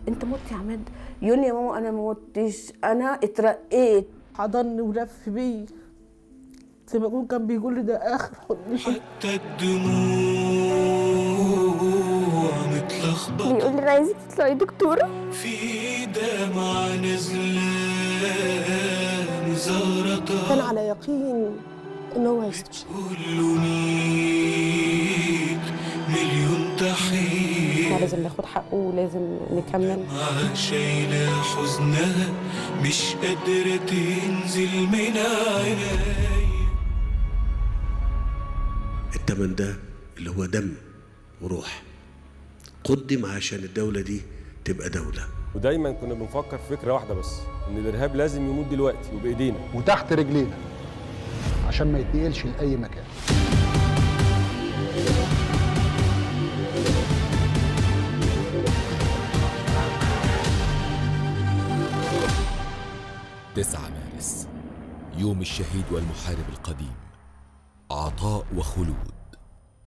انت مت يا عماد يقول لي يا ماما انا ما متش انا اترقيت حضني ولف بيا زي ما يكون كان بيقول لي ده اخر حضن حتى الدموع متلخبطة بيقول لي انا عايزك تطلعي دكتوره في دمعة نازلة مزغرطة كان على يقين ان هو هيستشفى كله ليك مليون احنا تحية لازم ناخد حقه ولازم نكمل مع شايلة حزنها مش قادرة تنزل من عينيا التمن ده اللي هو دم وروح قدم عشان الدولة دي تبقى دولة ودايما كنا بنفكر في فكره واحده بس ان الارهاب لازم يموت دلوقتي وبايدينا وتحت رجلينا عشان ما يتنقلش لأي مكان تسعة مارس يوم الشهيد والمحارب القديم عطاء وخلود